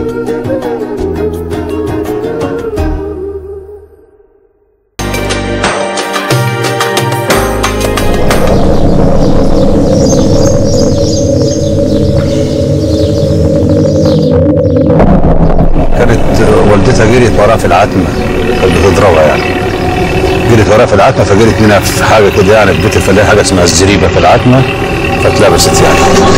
كانت والدتها جريت وراها في العتمه كانت بتضربها يعني جريت وراها في العتمه فجريت منها في حاجه كده يعني في بيت الفلاح حاجه اسمها الزريبه في العتمه فاتلبست يعني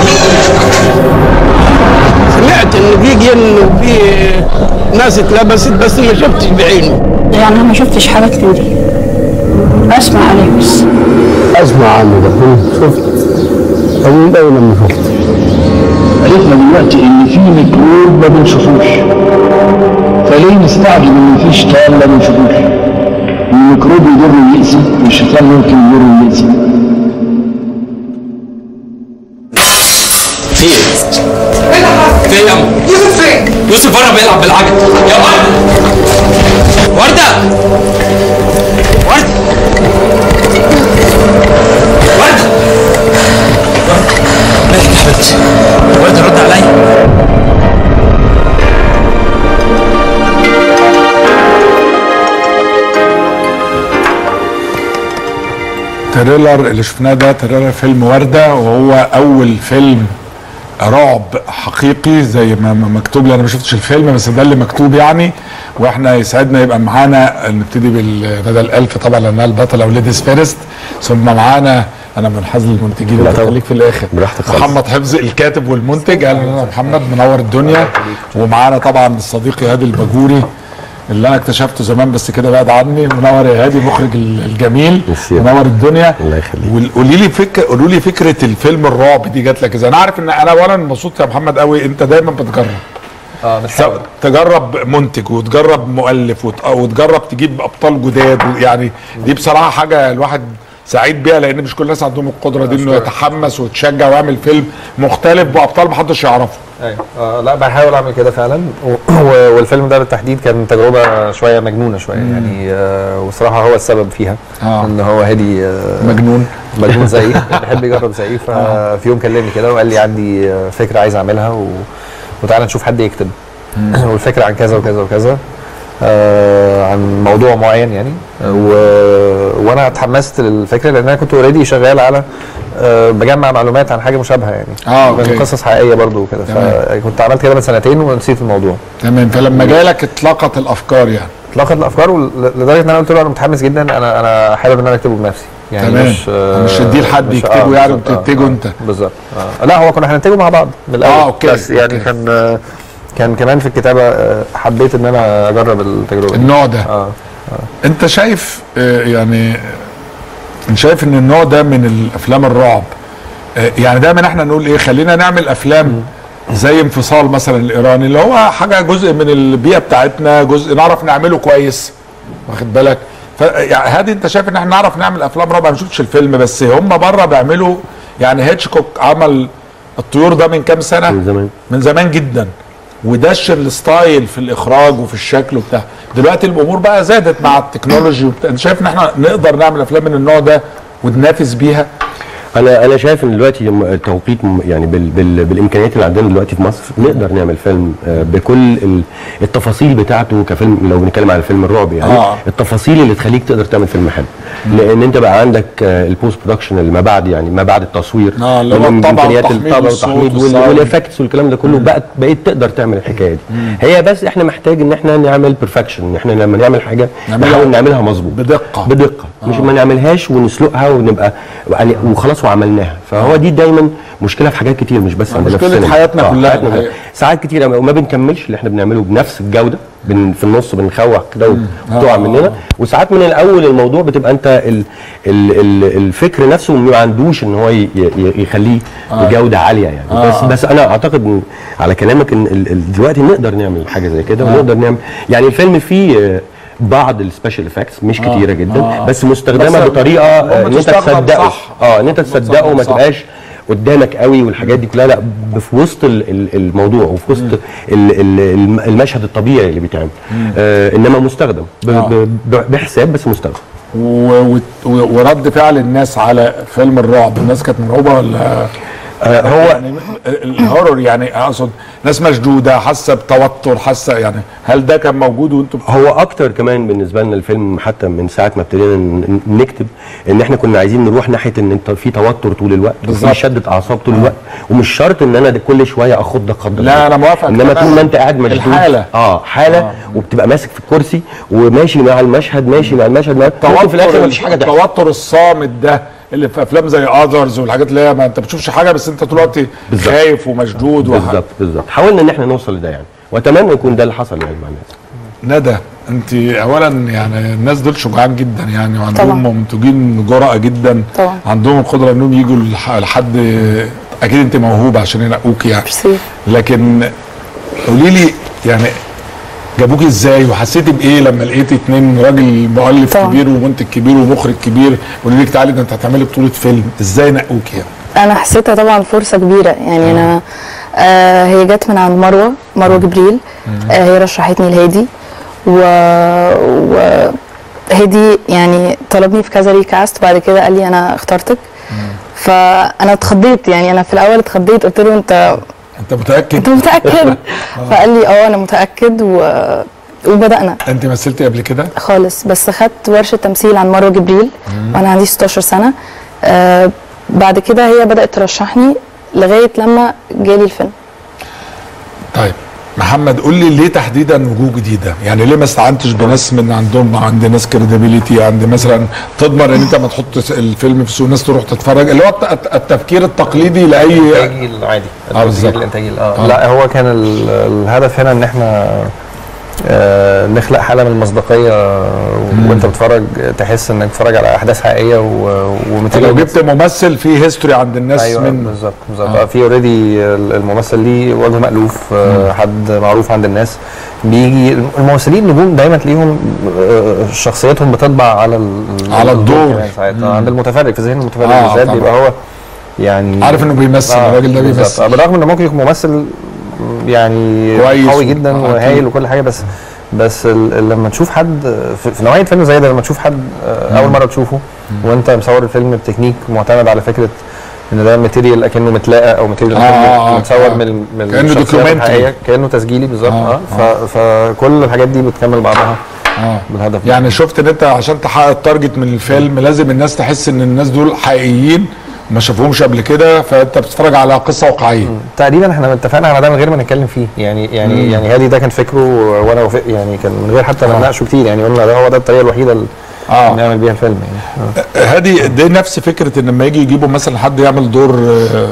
سمعت ان في جن وفي ناس اتلبست بس ما شفتش بعيني يعني أنا ما شفتش حاجات من دي أسمع عليه بس اسمع عنه ده شفت طويل قوي لما شفت عرفنا دلوقتي ان في ميكروب ما بنشوفوش فليه نستعجل ان مفيش طال ما بنشوفوش الميكروب يضر ويأذي والشيطان ممكن يضر ويأذي في ايه؟ في ايه يا عم؟ يوسف فين؟ يوسف بره بيلعب بالعجل يا ورده ورده ورده ورده مالك يا حبيبتي؟ ورده رد عليا التريلر اللي شفناه ده تريلر فيلم وردة وهو أول فيلم رعب حقيقي زي ما ما مكتوب لي انا ما شفتش الفيلم بس ده اللي مكتوب يعني واحنا يسعدنا يبقى معانا نبتدي بالندى الالف طبعا لانها البطله وليديز فيرست ثم معانا انا منحاز للمنتجين لا انت طبعا. خليك في الاخر براحتك خالص. محمد حفظ الكاتب والمنتج اهلا وسهلا محمد منور الدنيا ومعانا طبعا صديقي هادي الباجوري اللي انا اكتشفته زمان بس كده بعد عني منور يا هادي مخرج ال- الجميل ميرسي. منور الدنيا الله يخليك. وال- قولي لي فكره قولوا لي فكره الفيلم الرعب دي جات لك ازاي انا عارف ان انا اولا مبسوط يا محمد قوي انت دايما بتجرب اه بنحاول تجرب منتج وتجرب مؤلف وت- وتجرب تجيب ابطال جداد يعني دي بصراحه حاجه الواحد سعيد بيها لان مش كل الناس عندهم القدره دي انه يتحمس ويتشجع ويعمل فيلم مختلف بابطال محدش يعرفه ايوه آه لا بحاول اعمل كده فعلا و- و- والفيلم ده بالتحديد كان تجربه شويه مجنونه شويه يعني آه وصراحه هو السبب فيها آه. ان هو هادي آه مجنون مجنون زيي بيحب يجرب زيي ففي يوم كلمني كده وقال لي عندي آه، فكره عايز اعملها و... وتعالى نشوف حد يكتب والفكره عن كذا وكذا وكذا آه عن موضوع معين يعني و... وانا اتحمست للفكره لان انا كنت اوريدي شغال على آه بجمع معلومات عن حاجه مشابهه يعني آه، أوكي. من قصص حقيقيه برضو وكده تمام. فكنت عملت كده من سنتين ونسيت الموضوع تمام فلما جالك اطلقت الافكار يعني اطلقت الافكار ول- لدرجه ان انا قلت له انا متحمس جدا انا انا حابب ان انا اكتبه بنفسي يعني تمام. مش آه، مش تديه لحد مش- يكتبه يعني بالظبط، آه، وتنتجه آه، انت. بالظبط آه. لا هو كنا هننتجه مع بعض من الاول آه، أوكي، بس يعني أوكي. كان آه، كان كمان في الكتابه آه، حبيت ان انا اجرب التجربه دي. النوع ده اه انت شايف آه، يعني انت شايف ان النوع ده من الافلام الرعب آه، يعني دايما احنا نقول ايه خلينا نعمل افلام زي انفصال مثلا الايراني اللي هو حاجه جزء من البيئه بتاعتنا جزء نعرف نعمله كويس واخد بالك ف يعني هادي انت شايف ان احنا نعرف نعمل افلام رعب أنا ما شفتش الفيلم بس هم بره بيعملوا يعني هيتشكوك عمل الطيور ده من كام سنه من زمان. من زمان جدا ودش الستايل في الاخراج وفي الشكل وبتاع دلوقتي الامور بقى زادت مع التكنولوجي وبتاع انت شايف ان احنا نقدر نعمل افلام من النوع ده وننافس بيها انا انا شايف ان دلوقتي م- التوقيت م- يعني بال بال بالامكانيات اللي عندنا دلوقتي في مصر نقدر نعمل فيلم آه، بكل ال- التفاصيل بتاعته كفيلم لو بنتكلم على فيلم الرعب يعني آه. التفاصيل اللي تخليك تقدر تعمل فيلم حلو لان انت بقى عندك البوست برودكشن اللي ما بعد يعني ما بعد التصوير آه، اللي هو من الطبع إمكانيات والتحميل الطبع والصوت والتحميل وال- والصوت. والافكتس والكلام ده كله بقت بقيت تقدر تعمل الحكايه دي هي بس احنا محتاج ان احنا نعمل بيرفكشن ان احنا لما نعمل حاجه نعملها نحاول نعملها مظبوط بدقة. بدقه مش ما نعملهاش ونسلقها ونبقى يعني وخلاص وعملناها فهو دي دايما مشكله في حاجات كتير مش بس عندنا في مشكلة السينما. حياتنا آه، كلها حياتنا الحقيقة. ساعات كتير أوي وما بنكملش اللي احنا بنعمله بنفس الجوده بن في النص بنخوع كده وبتقع آه. مننا وساعات من الاول الموضوع بتبقى انت ال ال ال الفكر نفسه ما عندوش ان هو ي- ي- يخليه بجوده عاليه يعني آه. بس بس انا اعتقد ان على كلامك ان ال- ال- دلوقتي نقدر نعمل حاجه زي كده ونقدر نعمل يعني الفيلم فيه آه، بعض السبيشال افكتس مش كتيره جدا آه. بس مستخدمه بس بطريقه آه، ان انت بتستخدم تصدقه صح. اه ان انت تصدقه وما صح. تبقاش قدامك قوي والحاجات دي كلها لا ب- في وسط ال- ال- الموضوع وفي وسط ال- ال- الم- المشهد الطبيعي اللي بيتعمل آه انما مستخدم ب- آه. ب- ب- بحساب بس مستخدم و... و... ورد فعل الناس على فيلم الرعب الناس كانت مرعوبه ولا آه، هو يعني الهورر يعني اقصد ناس مشدوده حاسه بتوتر حاسه يعني هل ده كان موجود وانتم هو اكتر كمان بالنسبه لنا الفيلم حتى من ساعه ما ابتدينا ن- نكتب ان احنا كنا عايزين نروح ناحيه ان انت في توتر طول الوقت بالظبط. وفي شده اعصاب طول الوقت ومش شرط ان انا ده كل شويه اخد قدر لا، أنا موافقك انما تماماً. طول ما انت قاعد مشدود الحالة. اه حاله آه. وبتبقى ماسك في الكرسي وماشي مع المشهد ماشي مع المشهد مع ممكن في الاخر مفيش حاجه تحصل التوتر الصامت ده اللي في افلام زي اذرز والحاجات اللي هي ما انت بتشوفش حاجه بس انت طول الوقت بالظبط. خايف ومشدود وح- بالظبط بالظبط حاولنا ان احنا نوصل لده يعني واتمنى يكون ده اللي حصل يعني مع الناس ندى انت اولا يعني الناس دول شجعان جدا يعني وعندهم طبعاً. منتجين جرأة جدا طبعاً. عندهم القدره انهم يجوا لح- لحد اكيد انت موهوبه عشان ينقوك يعني ميرسي. لكن قولي لي يعني جابوك ازاي وحسيتي بايه لما لقيتي اتنين راجل مؤلف طبعاً. كبير ومنتج كبير ومخرج كبير ويقولوا لك تعالي ده انت هتعملي بطوله فيلم ازاي نقوك يعني انا حسيتها طبعا فرصه كبيره يعني انا آه هي جت من عند مروه مروه جبريل آه هي رشحتني لهادي و, و هادي يعني طلبني في كذا ريكاست وبعد كده قال لي انا اخترتك فانا اتخضيت يعني انا في الاول اتخضيت قلت له انت انت متاكد انت متاكد فقال لي اه انا متاكد و... وبدانا انت مثلتي قبل كده خالص بس خدت ورشه تمثيل عن مروه جبريل وانا عندي 16 سنه آه بعد كده هي بدات ترشحني لغايه لما جالي الفيلم طيب محمد قول لي ليه تحديدا وجوه جديده يعني ليه ما استعنتش بناس من عندهم عند ناس كريديبيليتي عند مثلا تضمن ان انت ما تحط الفيلم في سوق الناس تروح تتفرج اللي هو الت- التفكير التقليدي لاي الانتاجي العادي آه، بالظبط. الانتاجي اه آه. لا هو كان ال- الهدف هنا ان احنا آه نخلق حاله من المصداقيه وانت بتتفرج تحس انك بتتفرج على احداث حقيقيه و- ومثيرة لو جبت ممثل فيه هيستوري عند الناس ايوه من بالظبط بالظبط آه. في اوريدي الممثل ليه وجه مألوف آه حد معروف عند الناس بيجي الممثلين نجوم دايما تلاقيهم آه، شخصيتهم بتطبع على ال- على الدور. كمان ساعتها عند المتفرج في ذهن المتفرج آه، بالذات طبعاً. بيبقى هو يعني عارف انه بيمثل الراجل ده بالظبط. بيمثل آه، بالرغم انه ممكن يكون ممثل يعني كويس قوي و- جدا آه، وهايل أكيد. وكل حاجه بس بس ال- لما تشوف حد في, في نوعيه فيلم زي ده لما تشوف حد آه، اول مره تشوفه وانت مصور الفيلم بتكنيك معتمد على فكره ان ده ماتيريال اكنه متلاقى او ماتيريال آه، آه، آه، متصور آه. من من كأنه الشخصيات documentary. الحقيقية، كانه تسجيلي بالظبط آه، اه, ف- فكل الحاجات دي بتكمل بعضها اه بالهدف ده. يعني شفت ان انت عشان تحقق التارجت من الفيلم لازم الناس تحس ان الناس دول حقيقيين ما شافوهمش قبل كده فانت بتتفرج على قصه واقعيه تقريبا احنا اتفقنا على ده من غير ما نتكلم فيه يعني يعني مم. يعني هادي ده كان فكره وانا وافق يعني كان من غير حتى ما نناقشه كتير يعني قلنا ده هو ده الطريقه الوحيده اللي اه نعمل بيها الفيلم يعني هادي دي نفس فكره ان لما يجي يجيبوا مثلا حد يعمل دور آه،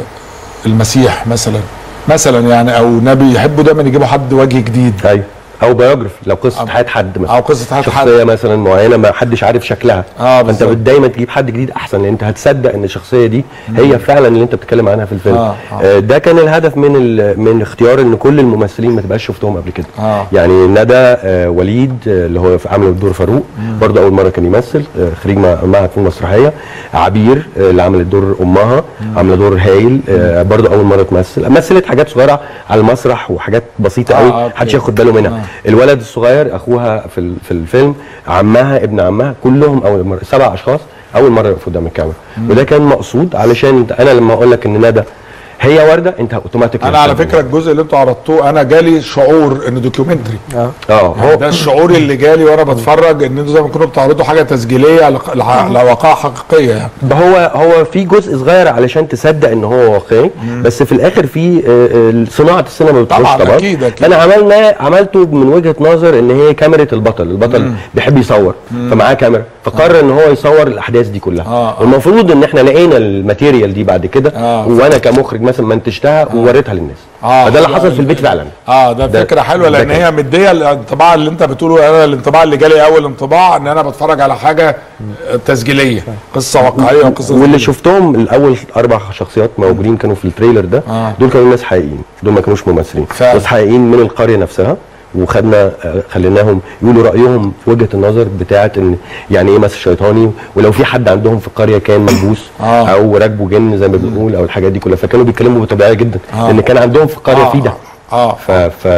المسيح مثلا مثلا يعني او نبي يحبوا دايما يجيبوا حد وجه جديد ايوه او بايوجرافي لو قصه حياه حد مثلا او قصه حياه حد شخصيه مثلا معينه ما حدش عارف شكلها اه فانت بالظبط. بت- دايما تجيب حد جديد احسن لان انت هتصدق ان الشخصيه دي هي فعلا اللي انت بتتكلم عنها في الفيلم آه، آه. آه ده كان الهدف من ال- من اختيار ان كل الممثلين ما تبقاش شفتهم قبل كده آه. يعني ندى آه وليد آه اللي هو في- عامل دور فاروق برضه اول مره كان يمثل آه خريج مع- معهد فنون مسرحيه عبير آه اللي عملت دور امها عامله دور هايل آه برضه اول مره تمثل مثلت حاجات صغيره على المسرح وحاجات بسيطه آه، قوي أوكي. محدش ياخد باله منها الولد الصغير اخوها في ال- في الفيلم عمها ابن عمها كلهم اول مره سبع اشخاص اول مره يقفوا قدام الكاميرا وده كان مقصود علشان أنت- انا لما اقول لك ان ندى هي ورده انت اوتوماتيك انا على فكره الجزء اللي انتوا عرضتوه انا جالي شعور انه دوكيومنتري اه اه هو هو ده الشعور اللي جالي وانا بتفرج ان انتوا زي ما كنتوا بتعرضوا حاجه تسجيليه لق- لع- لواقع حقيقيه يعني هو هو في جزء صغير علشان تصدق ان هو واقعي بس في الاخر في آه، آه، صناعه السينما بتخش طبعاً، طبعا أكيد، أكيد. انا عملنا عملته من وجهه نظر ان هي كاميرا البطل البطل بيحب يصور فمعاه كاميرا فقرر ان هو يصور الاحداث دي كلها آه، آه. والمفروض ان احنا لقينا الماتيريال دي بعد كده آه. وانا كمخرج مثلا منتجتها ووريتها للناس آه، فده اللي حلو حصل أوي. في البيت فعلا اه ده, ده- فكره حلوه ده لان كان. هي مديه الانطباع اللي انت بتقوله انا الانطباع اللي جالي اول انطباع ان انا بتفرج على حاجه تسجيليه قصه واقعيه وقصه واللي تسجيلية. شفتهم الاول اربع شخصيات موجودين كانوا في التريلر ده آه. دول كانوا ناس حقيقيين دول ما كانوش ممثلين فعلا. ناس حقيقيين من القريه نفسها وخدنا آه، خليناهم يقولوا رايهم في وجهه النظر بتاعه ان يعني ايه مثل شيطاني ولو في حد عندهم في القريه كان ملبوس آه. او راكبه جن زي ما بنقول او الحاجات دي كلها فكانوا بيتكلموا بطبيعيه جدا آه. لان كان عندهم في القريه آه، في ده اه ف, ف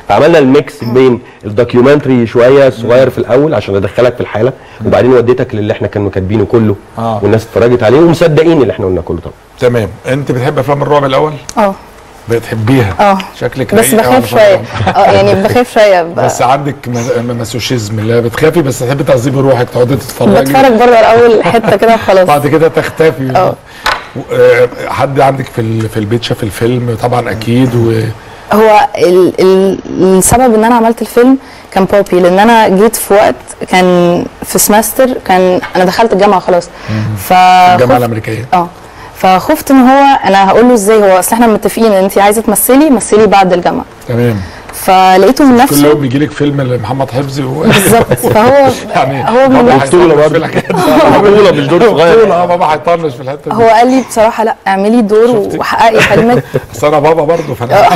فعملنا الميكس بين الدوكيومنتري شويه صغير في الاول عشان ادخلك في الحاله وبعدين وديتك للي احنا كنا كاتبينه كله آه. والناس اتفرجت عليه ومصدقين اللي احنا قلنا كله طبعا تمام انت بتحب افلام الرعب الاول اه بتحبيها اه شكلك بس رقيقة بخاف ولا شويه شكلك- اه يعني بخاف شويه ب- بس عندك م- م- مسوشيزم لا بتخافي بس تحبي تعذبي روحك تقعدي تتفرجي بتفرج برضه على اول حته كده وخلاص بعد كده تختفي اه. و- آه، حد عندك في ال- في البيت شاف الفيلم طبعا اكيد و هو ال ال السبب ان انا عملت الفيلم كان بوبي لان انا جيت في وقت كان في سمستر كان انا دخلت الجامعه خلاص ف الجامعه الامريكيه اه فخفت ان هو انا هقول له ازاي هو اصل احنا متفقين ان انت عايزه تمثلي مثلي بعد الجامعه تمام فلقيته من كل نفسه يوم بيجي لك فيلم لمحمد حفظي و... بالظبط فهو يعني هو من بابا نفسه هيطنش في الحاجات دي. بطولة مش دور صغير. بطولة، اه بابا هيطنش في الحته دي هو قال لي بصراحه لا اعملي دور وحققي حلمك بس انا بابا برضه فانا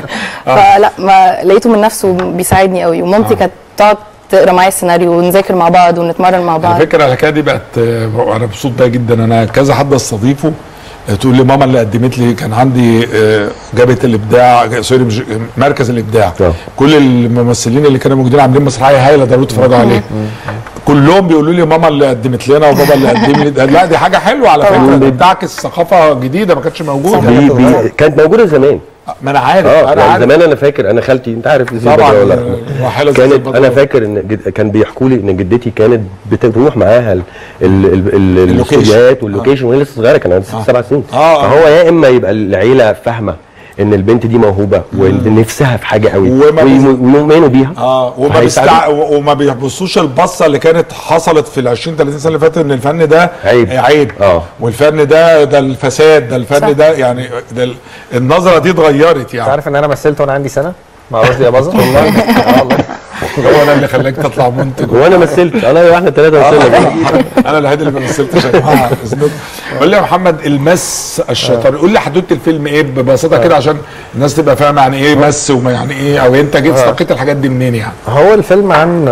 فلا ما لقيته من نفسه بيساعدني قوي ومامتي كانت تقعد تقرا معايا السيناريو ونذاكر مع بعض ونتمرن مع على بعض فكره الحكايه دي بقت آه، انا مبسوط بيها جدا انا كذا حد استضيفه آه، تقول لي ماما اللي قدمت لي كان عندي آه، جابت الابداع سوري مش- مركز الابداع آه. كل الممثلين اللي كانوا موجودين عاملين مسرحيه هايله ضروري تتفرجوا عليها كلهم بيقولوا لي ماما اللي قدمت لنا وبابا اللي قدم لي ده- لا دي حاجه حلوه على فكره دي بتعكس ثقافه جديده ما كانتش موجوده بي بي كانت موجوده زمان ما انا عارف اه انا يعني عارف زمان انا فاكر انا خالتي انت عارف زي طبعا بدر ولا آه، وحالة زي كانت بدر. انا فاكر ان جد كان بيحكوا لي ان جدتي كانت بتروح معاها ال- ال- ال- ال- اللوكيشن. الاستوديوهات واللوكيشن وهي لسه صغيره كان عندها ست سبع سنين آه، آه. فهو يا اما يبقى العيله فاهمه ان البنت دي موهوبه ونفسها في حاجه قوي وما بي- ويم- ويؤمنوا بيها اه وما هيساعدوك. بيستع... و- وما بيبصوش البصه اللي كانت حصلت في ال 20 30 سنه اللي فاتت ان الفن ده عيب. عيب اه. والفن ده ده الفساد ده الفن صح. ده يعني ده ال- النظره دي اتغيرت انت يعني عارف ان انا مثلت وانا عندي سنه مع رشدي اباظه والله اه والله هو انا اللي خلاك تطلع منتج وانا مثلت انا واحنا ثلاثه مثلنا انا الوحيد اللي ما مثلتش يا جماعه إذنكم. قول لي يا محمد المس الشيطان قول لي حدوته الفيلم ايه ببساطه كده عشان الناس تبقى فاهمه يعني ايه مس وما يعني ايه او انت جيت استقيت الحاجات دي منين يعني هو الفيلم عن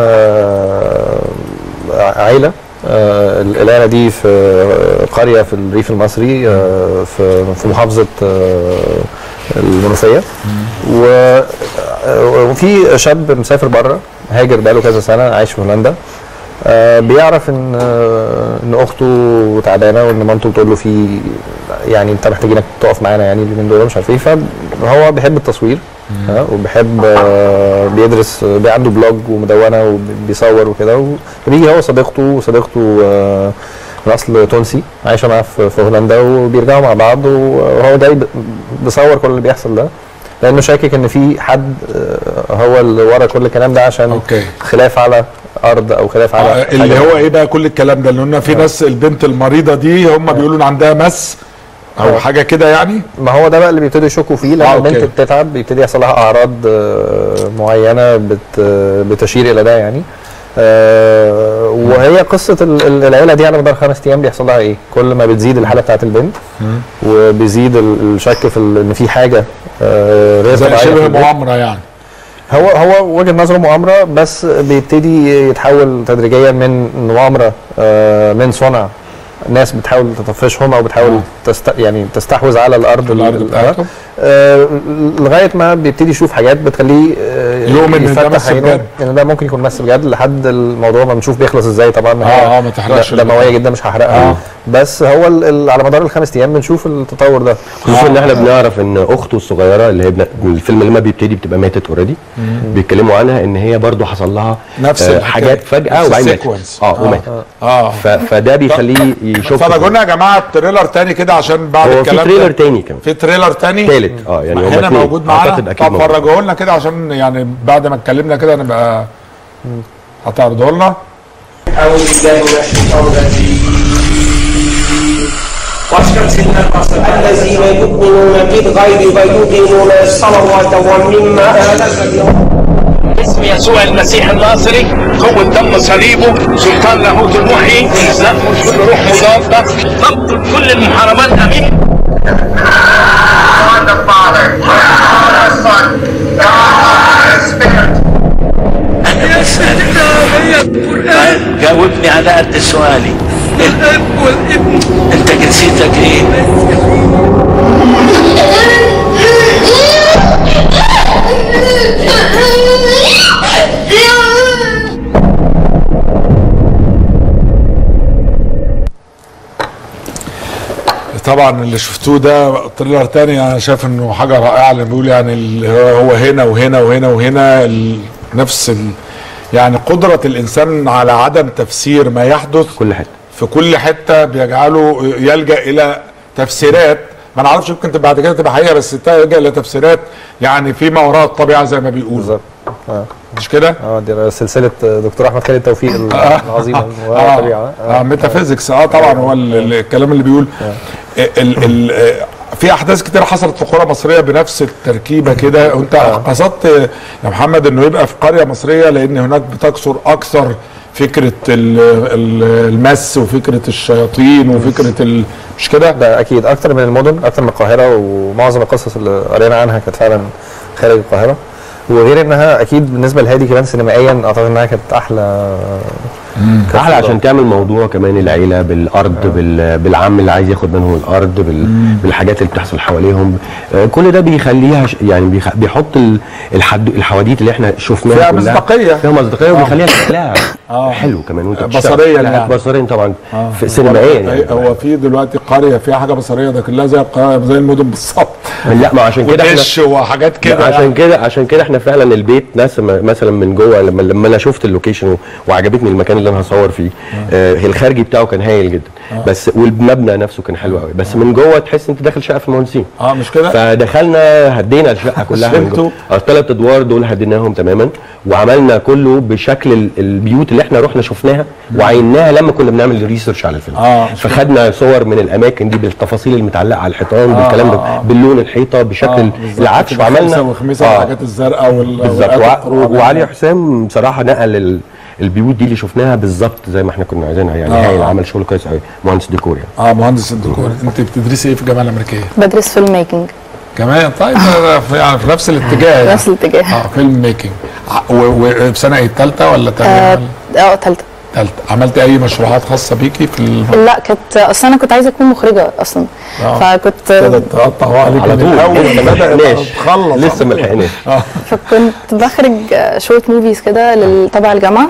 آه، عيلة آه، العيلة دي في آه، قرية في الريف المصري آه، في في محافظة آه، المنوفية و- آه، وفي شاب مسافر بره هاجر بقاله كذا سنة عايش في هولندا آه، بيعرف ان آه، ان اخته تعبانه وان مامته بتقول له في يعني انت محتاجينك تقف معانا يعني اليومين دول مش عارف ايه فهو بيحب التصوير ها وبيحب آه، بيدرس آه، بي عنده بلوج ومدونه وبيصور وكده وبيجي هو وصديقته وصديقته آه، من اصل تونسي عايشه معاه في في هولندا وبيرجعوا مع بعض وهو جاي ب- بيصور كل اللي بيحصل ده لانه شاكك ان في حد آه، هو اللي ورا كل الكلام ده عشان أوكي. خلاف على ارض او خلاف على آه، اللي حاجة. هو ايه بقى كل الكلام ده لان في ناس البنت المريضه دي هم بيقولوا ان عندها مس او آه. حاجه كده يعني ما هو ده بقى اللي بيبتدوا يشكوا فيه لما آه، البنت أوكي. بتتعب بيبتدي يحصل لها اعراض آه، معينه بت آه، بتشير الى ده يعني آه، وهي قصه ال- ال- العيله دي على مدار خمس ايام بيحصل لها ايه؟ كل ما بتزيد الحاله بتاعت البنت وبيزيد ال- الشك في ال- ان في حاجه آه، غير زي طبيعيه في شبه البنت. مؤامره يعني هو هو وجهه نظره مؤامره بس بيبتدي يتحول تدريجيا من مؤامره آه، من صنع ناس بتحاول تطفشهم او بتحاول تست يعني تستحوذ على الارض الارض ال- بتاعتهم آه، لغايه ما بيبتدي يشوف حاجات بتخليه آه، يؤمن إن ده يفتح مس عينه بجد. ان ده ممكن يكون مس بجد لحد الموضوع ما بنشوف بيخلص ازاي طبعا آه، هي آه، ما تحرقش د- دمويه ال- جدا مش هحرقها آه. بس هو ال- ال- على مدار الخمس ايام بنشوف التطور ده خصوصا ان احنا بنعرف ان اخته الصغيره اللي هي بن- الفيلم لما بيبتدي بتبقى ماتت اوريدي بيتكلموا عنها ان هي برضو حصل لها نفس آه، الحكاية. حاجات فجاه نفس وبعدين ماتت السيكونس. اه وماتت اه ف- فده بيخليه يشوف اتفرجوا لنا يا جماعه التريلر تاني كده عشان بعد هو في الكلام تريلر ده تاني كمان في تريلر تاني تالت اه يعني هما هنا اتنين. موجود معانا أعتقد أكيد طب موجود. فرجوه لنا كده عشان يعني بعد ما اتكلمنا كده نبقى هتعرضوه لنا أعوذ بالله من الشيطان الرجيم والشمس والقمر الذين يؤمنون بالغيب ويقيمون الصلوات ومما رزقناهم اسم يسوع المسيح الناصري قوة دم صليبه سلطان لاهوت المحيي نقتل كل روح مضادة نبطل كل المحاربات امين God the Father, God the Son, God the Spirit. جاوبني على قد سؤالي الاب والابن انت جنسيتك ايه؟ Oh, طبعا اللي شفتوه ده تريلر تاني انا شايف انه حاجه رائعه اللي بيقول يعني ال- هو هنا وهنا وهنا وهنا ال- نفس ال يعني قدره الانسان على عدم تفسير ما يحدث كل حته في كل حته بيجعله يلجا الى تفسيرات ما نعرفش يمكن تبقى بعد كده تبقى حقيقه بس يلجا الى تفسيرات يعني في ما وراء الطبيعه زي ما بيقولوا بالظبط اه مش كده؟ اه دي سلسله دكتور احمد خالد توفيق العظيمه اه, الطبيعه آه ميتافيزيكس اه طبعا هو ال- ال- الكلام اللي بيقول ال ال آه، في احداث كتير حصلت في قرى مصريه بنفس التركيبه كده وانت قصدت يا محمد انه يبقى في قريه مصريه لان هناك بتكثر اكثر فكره ال- ال- المس وفكره الشياطين وفكره ال- مش كده؟ ده اكيد اكتر من المدن اكتر من القاهره ومعظم القصص اللي قرينا عنها كانت فعلا خارج القاهره وغير انها اكيد بالنسبه لهادي كمان سينمائيا اعتقد انها كانت احلى كانت احلى فضل. عشان تعمل موضوع كمان العيله بالارض بال... بالعم اللي عايز ياخد منهم الارض بال... بالحاجات اللي بتحصل حواليهم آه، كل ده بيخليها ش... يعني بيخ... بيحط ال... الحد... الحواديت اللي احنا شفناها فيها كلها مصداقية. فيها مصداقيه آه. وبيخليها شكلها آه. حلو كمان وانت بتشتغل. بصريا لا، يعني. بصريا طبعا آه. في سينمائيا يعني هو في دلوقتي قريه فيها حاجه بصريه ده كلها زي القرية زي المدن بالظبط لا ما عشان كده احنا ودش وحاجات كده لا، عشان يعني. كده عشان كده احنا فعلا البيت ناس م- مثلا من جوه لما لما انا شفت اللوكيشن و- وعجبتني المكان اللي انا هصور فيه آه الخارجي بتاعه كان هايل جدا بس والمبنى نفسه كان حلو قوي بس من جوه تحس انت داخل شقه في المهندسين اه مش كده؟ فدخلنا هدينا الشقه كلها من شلتوا؟ جوه الثلاث ادوار دول هديناهم تماما وعملنا كله بشكل ال- البيوت اللي احنا رحنا شفناها وعيناها لما كنا بنعمل ريسيرش على الفيلم آه. فخدنا صور من الاماكن دي بالتفاصيل المتعلقه على الحيطان آه، بالكلام ده آه، آه. باللون الحيطه بشكل آه، بالظبط العفش كده، وعملنا خمسة وخميسة آه. والحاجات الزرقاء وال- بالظبط والآيات وع- القرآن. وعلي حسام بصراحه نقل ال- البيوت دي اللي شفناها بالظبط زي ما احنا كنا عايزينها يعني آه. هايل عمل شغل كويس قوي مهندس ديكور يعني اه مهندس الديكور انت بتدرسي ايه في الجامعه الامريكيه؟ بدرس فيلم ميكنج كمان طيب ده في- يعني في نفس الاتجاه يعني. نفس الاتجاه اه فيلم ميكنج ع- و- وفي سنه ايه الثالثه ولا تانية اه ولا آه، تالتة ثالثه عملت اي مشروعات خاصه بيكي في الم... لا كانت اصلا انا كنت عايزه اكون مخرجه اصلا آه. فكنت كده تقطع عليك على من طول الاول لسه ما بدأت لحقناش تخلص لسه ما لحقناش اه فكنت بخرج شورت موفيز كده لل- تبع الجامعه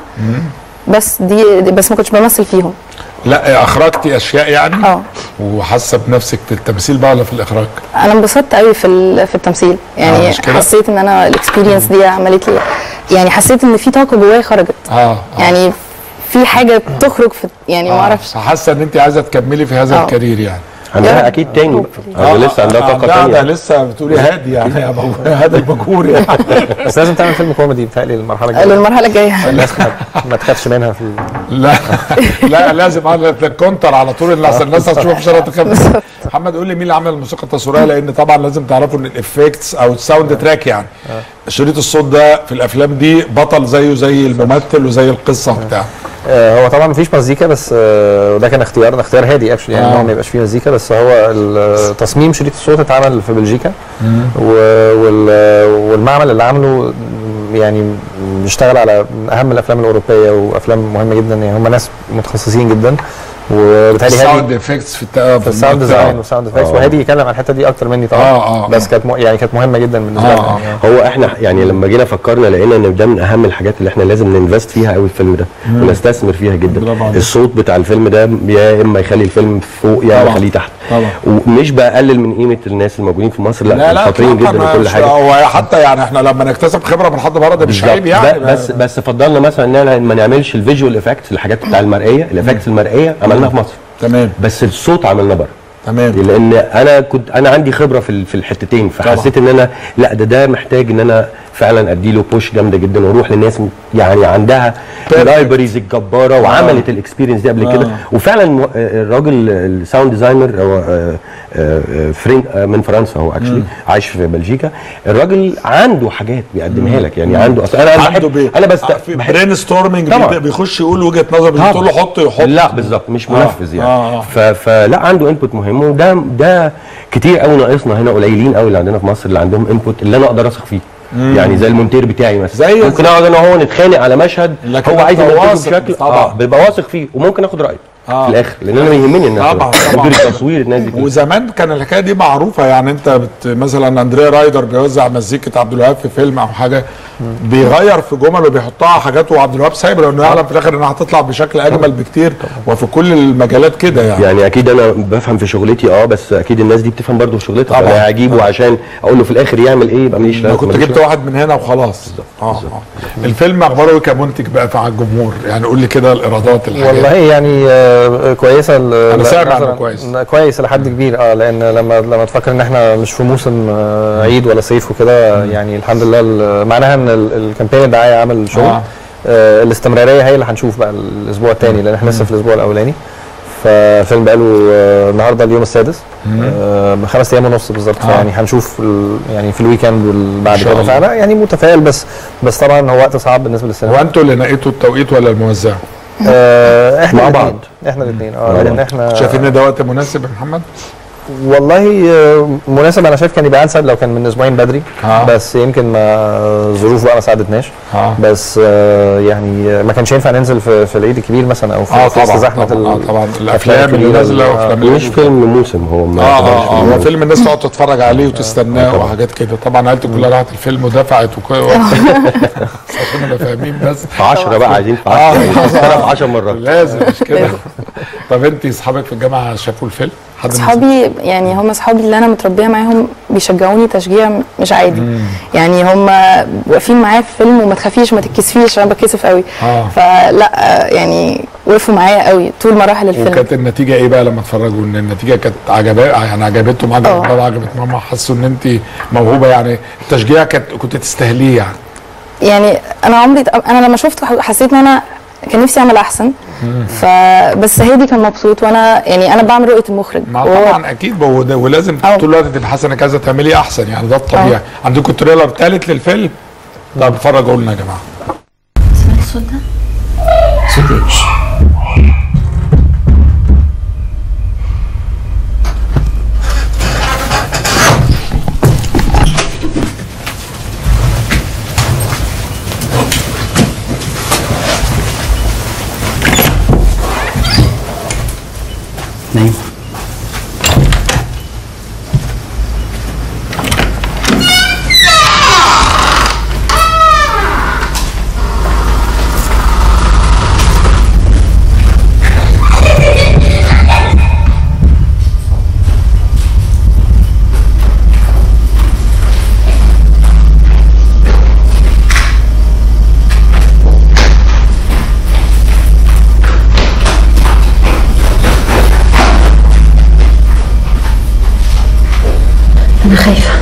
بس دي دي- بس ما كنتش بمثل فيهم لا اخرجتي اشياء يعني اه وحاسه بنفسك في التمثيل بقى ولا في الاخراج؟ انا انبسطت قوي في ال- في التمثيل آه، يعني مش كده؟ حسيت ان انا الاكسبيرينس دي عملت لي يعني حسيت ان في طاقه جوايا خرجت اه, آه. يعني في حاجه بتخرج في يعني ما آه. اعرفش حاسه ان انت عايزه تكملي في هذا آه. الكارير يعني عندها اكيد تاني آه، آه لسه عندها آه، طاقه لا، ده تانيه لسه بتقولي هادي يعني يا أبو- هذا البكور يعني بس لازم تعمل فيلم كوميدي بتهيألي المرحله الجايه للمرحله الجايه الناس ما, ما تخافش منها في ال- لا لا لازم على الكونتر على طول اللي عشان الناس هتشوف في شارع تخاف محمد قول لي مين اللي عمل الموسيقى التصويريه لان طبعا لازم تعرفوا ان الافكتس او الساوند تراك يعني شريط الصوت ده في الافلام دي بطل زيه زي الممثل وزي القصه بتاعه آه، هو طبعا مفيش مزيكا بس آه، وده كان اختيار ده اختيار هادي اكشلي يعني آه. ان هو ما يبقاش فيه مزيكا بس هو ال- تصميم شريط الصوت اتعمل في بلجيكا و- وال- والمعمل اللي عامله يعني بيشتغل على من اهم الافلام الاوروبيه وافلام مهمه جدا يعني هم ناس متخصصين جدا وبالتالي الساوند هادي افكتس في الت- في الساوند ديزاين والساوند افكتس آه. وهادي يتكلم عن الحته دي اكتر مني طبعا آه، آه، بس كانت م- يعني كانت مهمه جدا بالنسبه آه، لنا آه. يعني. هو احنا يعني لما جينا فكرنا لقينا ان ده من اهم الحاجات اللي احنا لازم ننفست فيها قوي الفيلم ده ونستثمر فيها جدا برافو عليك. الصوت بتاع الفيلم ده يا اما يخلي الفيلم فوق يا طبعا. يخليه تحت طبعا. ومش بقلل من قيمه الناس الموجودين في مصر لا, لا لا شاطرين إطلاقاً، جدا ما وكل مش- حاجه هو حتى يعني احنا لما نكتسب خبره من حد بره ده مش عيب بالظبط. يعني ب- بس بس فضلنا مثلا ان احنا ما نعملش الفيجوال افكتس الحاجات بتاع المرئيه الافكتس المرئيه عملناها في مصر تمام بس الصوت عملناه بره تمام لان انا كنت انا عندي خبره في ال- في الحتتين فحسيت ان انا لا ده ده محتاج ان انا فعلا ادي له بوش جامده جدا واروح لناس م- يعني عندها Perfect. اللايبريز الجباره وعملت الاكسبيرينس دي قبل كده آه. وفعلا م- آه، الراجل الساوند ديزاينر هو آه، آه، آه، فرين آه، من فرنسا هو اكشلي عايش في بلجيكا الراجل عنده حاجات بيقدمها لك يعني عنده اصل انا انا عنده بحب بي... انا بس في برين ستورمنج طبعا. بيخش يقول وجهه نظر مش طبعا. بتقول له حط يحط لا بالظبط مش منفذ يعني آه، آه. ف... فلا عنده انبوت مهم وده ده كتير قوي ناقصنا هنا قليلين قوي اللي عندنا في مصر اللي عندهم انبوت اللي انا اقدر اثق فيه يعني زي المونتير بتاعي مثلا زي- ممكن اقعد انا وهو نتخانق على مشهد لكن هو عايز أنت ينتجه واثق بشكل طبعا. اه بيبقى واثق فيه وممكن اخد رايه آه. في الاخر لان انا يهمني الناس طبعاً، طبعاً. مدير التصوير الناس دي كلها. وزمان كان الحكايه دي معروفه يعني انت بت مثلا اندريا رايدر بيوزع مزيكه عبد الوهاب في فيلم او حاجه بيغير في جمل وبيحطها حاجات وعبد الوهاب سايبه لانه يعلم في الاخر انها هتطلع بشكل اجمل بكتير وفي كل المجالات كده يعني يعني اكيد انا بفهم في شغلتي اه بس اكيد الناس دي بتفهم برضه في شغلتها طبعاً. فانا هجيبه عشان اقول له في الاخر يعمل ايه يبقى ماليش انا لازمه كنت ماليش جبت واحد من هنا وخلاص اه اه الفيلم اخباره ايه كمنتج بقى مع الجمهور يعني قول لي كده الايرادات الحاجات والله يعني آه، كويسه ال- أنا لا، سامع إنه مثلاً- كويس. لا، كويس لحد كبير اه لان لما لما تفكر ان احنا مش في موسم آه، عيد ولا صيف وكده يعني الحمد لله ال- معناها ان ال- الكامبين الدعايه عمل شغل آه. آه. آه الاستمراريه هي اللي هنشوف بقى الاسبوع الثاني لان احنا لسه في الاسبوع الاولاني فالفيلم بقاله آه، النهارده اليوم السادس آه خمس ايام ونص بالظبط آه. فيعني هنشوف ال- يعني في الويكند والبعد إن شاء كده الله. فانا يعني متفائل بس بس طبعا هو وقت صعب بالنسبه للسينما هو انتوا اللي نقيتوا التوقيت ولا الموزع؟ آه احنا مع الاتنين. بعض. احنا الاثنين اه لان احنا شايفين ان ده وقت مناسب يا محمد؟ والله آه، مناسب انا شايف كان يبقى انسب لو كان من اسبوعين بدري آه. بس يمكن ما الظروف بقى ما ساعدتناش اه بس آه، يعني آه، ما كانش ينفع ننزل في, في العيد الكبير مثلا او في اه في وسط طبعا زحمه طبعا, آه ال- طبعا الافلام اللي الكبيرة نازله اللي- وافلام مش فيلم موسم هو ما اه يعتبرش اه اه فيلم هو فيلم الناس تقعد تتفرج عليه وتستناه وحاجات كده طبعا عيلتي كلها راحت الفيلم ودفعت وكل عشان نبقى فاهمين بس في 10 بقى عايزين في 10 آه. 10 مرات لازم مش كده طب انت اصحابك في الجامعه شافوا الفيلم؟ حد من اصحابي يعني هم اصحابي اللي انا متربيه معاهم بيشجعوني تشجيع مش عادي يعني هم واقفين معايا في فيلم وما تخافيش ما تتكسفيش انا بتكسف قوي آه. فلا آه، يعني وقفوا معايا قوي طول مراحل الفيلم وكانت النتيجه ايه بقى لما اتفرجوا ان النتيجه كانت عجبا يعني عجبتهم عجبت آه. بابا عجبت ماما حسوا ان انت موهوبه يعني التشجيع كانت كنت تستاهليه يعني يعني انا عمري انا لما شفته حسيت ان انا كان نفسي اعمل احسن فبس هادي كان مبسوط وانا يعني انا بعمل رؤيه المخرج ما وهو- طبعا اكيد هو ده- ولازم أه. طول الوقت تبحثي انك عايزه تعملي احسن يعني ده الطبيعي عندكم تريلر ثالث للفيلم طب اتفرجوا لنا يا جماعه سمعت الصوت ده؟ صوت ايش؟ نايم أنا خايفة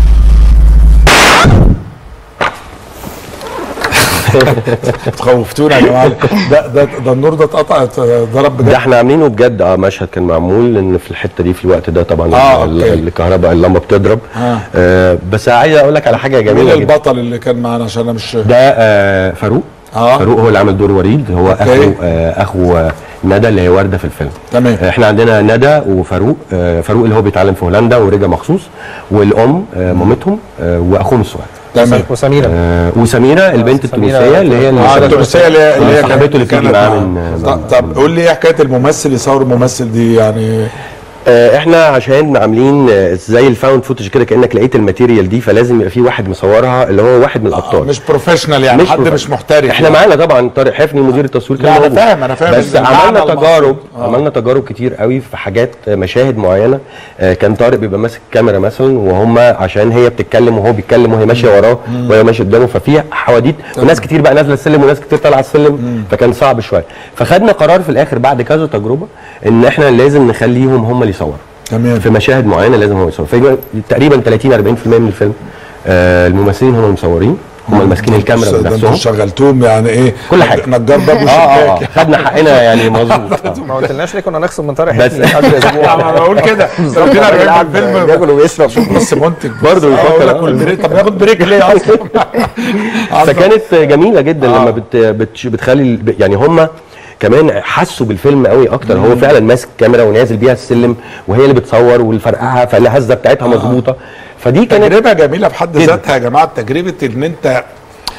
خوفتونا يا جماعه ده ده ده النور ده اتقطع ضرب بجد ده احنا عاملينه بجد اه مشهد كان معمول لان في الحته دي في الوقت ده طبعا آه، ال- أوكي. الكهرباء اللمبه بتضرب آه. آه بس عايز اقول لك على حاجه مين جميله جدا البطل اللي كان معانا عشان انا مش ده آه فاروق اه فاروق هو اللي عمل دور وريد هو أوكي. اخو آه اخو آه ندى اللي هي ورده في الفيلم تمام احنا عندنا ندى وفاروق آه فاروق اللي هو بيتعلم في هولندا ورجع مخصوص والام آه مامتهم آه واخوهم الصغير تمام وسميره آه وسميره البنت سميرة التونسيه اللي هي اه التونسيه اللي هي اللي هي صاحبته اللي كانت بتيجي معاه معاه. من طب- طب قول لي ايه حكايه الممثل يصور الممثل دي يعني آه، احنا عشان عاملين آه، زي الفاوند فوتج كده كانك لقيت الماتيريال دي فلازم يبقى في واحد مصورها اللي هو واحد من الابطال مش بروفيشنال يعني حد بروفيشنال. مش محترف احنا يعني. معانا طبعا طارق حفني مدير التصوير لا، كان أنا موجود. فاهم- أنا فاهم بس المعنى عملنا المقصود. تجارب آه. عملنا تجارب كتير قوي في حاجات آه، مشاهد معينه آه، كان طارق بيبقى ماسك كاميرا مثلا وهم عشان هي بتتكلم وهو بيتكلم وهي ماشيه وراه وهي ماشيه قدامه ففي حواديت وناس كتير بقى نازله السلم وناس كتير طالعه السلم فكان صعب شويه فخدنا قرار في الاخر بعد كذا تجربه ان احنا لازم نخليهم هم اللي يصوروا تمام في مشاهد معينه لازم هو يصور فيبقى تقريبا 30 40% من الفيلم آه الممثلين هم المصورين هم اللي ماسكين الكاميرا ده انتوا بنفسهم شغلتوهم يعني ايه كل حاجة. نجار باب اه اه وشباك خدنا حقنا يعني مظبوط ما قلتلناش ليه كنا نخصم من طارق بس- حسني قبل اسبوع انا بقول كده ربنا يرحم الفيلم بياكل وبيشرب بس منتج برضه آه، بيفكر، يقول لك آه. والبريك طب ياخد بريك ليه اصلا فكانت جميله جدا آه. لما بت بت بتخلي ال- يعني هم كمان حسوا بالفيلم قوي اكتر هو فعلا ماسك كاميرا ونازل بيها السلم وهي اللي بتصور والفرقعه فالهزه بتاعتها مظبوطه فدي كانت تجربه جميله في حد جدا. ذاتها يا جماعه تجربه ان انت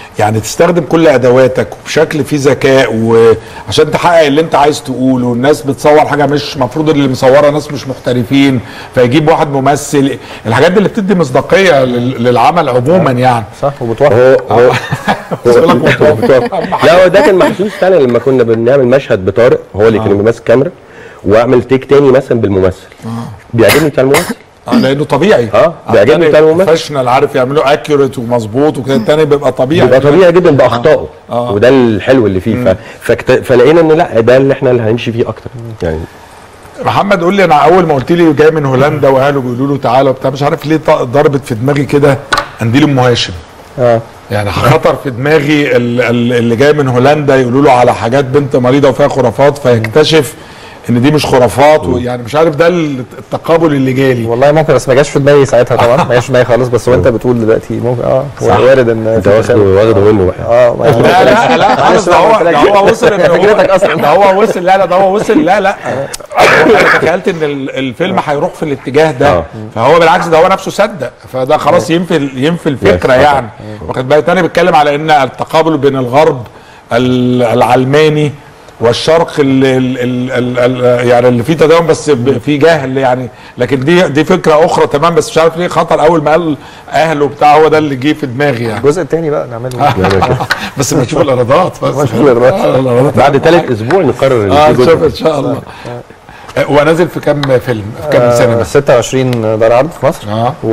يعني تستخدم كل ادواتك وبشكل فيه ذكاء وعشان تحقق اللي انت عايز تقوله والناس بتصور حاجه مش المفروض اللي مصورها ناس مش محترفين فيجيب واحد ممثل الحاجات دي اللي بتدي مصداقيه لل- للعمل عموما يعني صح وبتوفر هو هو بس يقول لك متوفر. بتوفر. لا هو ده كان محسوس فعلا لما كنا بنعمل مشهد بطارق هو اللي كان ماسك كاميرا واعمل تيك تاني مثلا بالممثل بيعجبني بتاع الممثل آه، لانه طبيعي اه بيعجبني بتاع الممثل بروفيشنال عارف يعملوا اكيوريت ومظبوط وكده التاني بيبقى طبيعي بيبقى طبيعي جدا باخطائه آه. وده الحلو اللي فيه ف... فكت... فلقينا ان لا ده اللي احنا اللي هنمشي فيه اكتر يعني محمد قول لي انا اول ما قلت لي جاي من هولندا واهله بيقولوا له تعالى وبتاع مش عارف ليه ط- ضربت في دماغي كده قنديل ام هاشم اه يعني خطر في دماغي ال- ال- اللي جاي من هولندا يقولوا له على حاجات بنت مريضه وفيها خرافات فيكتشف ان دي مش خرافات ويعني مش عارف ده التقابل اللي جالي والله ممكن بس ما جاش في دماغي ساعتها طبعا ما جاش في دماغي خالص بس وانت بتقول دلوقتي ممكن اه صح. وارد ان انت في واخده تشابه. واخده منه بقى اه ما- لا لا لا خالص ده هو ده هو وصل ان هو فكرتك اصلا ده هو وصل لا لا ده هو وصل لا لا هو انا تخيلت ان ال- الفيلم هيروح في الاتجاه ده آه. فهو بالعكس ده هو نفسه صدق فده خلاص ينفي ينفي الفكره يس. يعني واخد بالك تاني بيتكلم على ان التقابل بين الغرب ال- العلماني والشرق ال ال ال ال ال يعني اللي فيه تداوم بس ب- في جهل يعني لكن دي دي فكره اخرى تمام بس مش عارف ليه خطر اول ما قال اهله بتاع هو ده اللي جه في دماغي يعني الجزء الثاني بقى نعمله بس ما نشوف الايرادات بس نشوف الإيرادات. آه، الإيرادات. بعد ثالث اسبوع نقرر ان اه في نشوف جزء ان شاء الله آه، هو نازل في كام فيلم في كام آه سينما 26 دار عرض في مصر اه و...